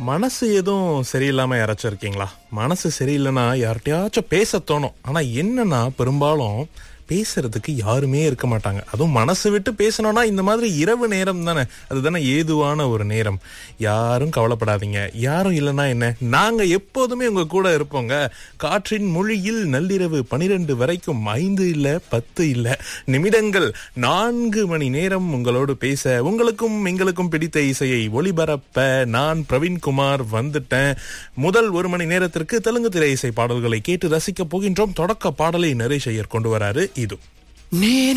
மனசு எதுவும் சரியில்லாம யாராச்சும் இருக்கீங்களா மனசு சரியில்லைன்னா யார்கிட்டயாச்சும் பேச தோணும் ஆனா என்னன்னா பெரும்பாலும் பேசுறதுக்கு யாருமே இருக்க மாட்டாங்க அதுவும் மனசு விட்டு பேசணும்னா இந்த மாதிரி இரவு நேரம் தானே அதுதானே ஏதுவான ஒரு நேரம் யாரும் கவலைப்படாதீங்க யாரும் இல்லைன்னா என்ன நாங்க எப்போதுமே உங்க கூட இருப்போங்க காற்றின் மொழியில் நள்ளிரவு பனிரெண்டு வரைக்கும் ஐந்து இல்ல பத்து இல்ல நிமிடங்கள் நான்கு மணி நேரம் உங்களோடு பேச உங்களுக்கும் எங்களுக்கும் பிடித்த இசையை ஒளிபரப்ப நான் பிரவீன்குமார் வந்துட்டேன் முதல் ஒரு மணி நேரத்திற்கு தெலுங்கு திரை இசை பாடல்களை கேட்டு ரசிக்க போகின்றோம் தொடக்க பாடலை நரேஷ் ஐயர் கொண்டு வராரு இது నేను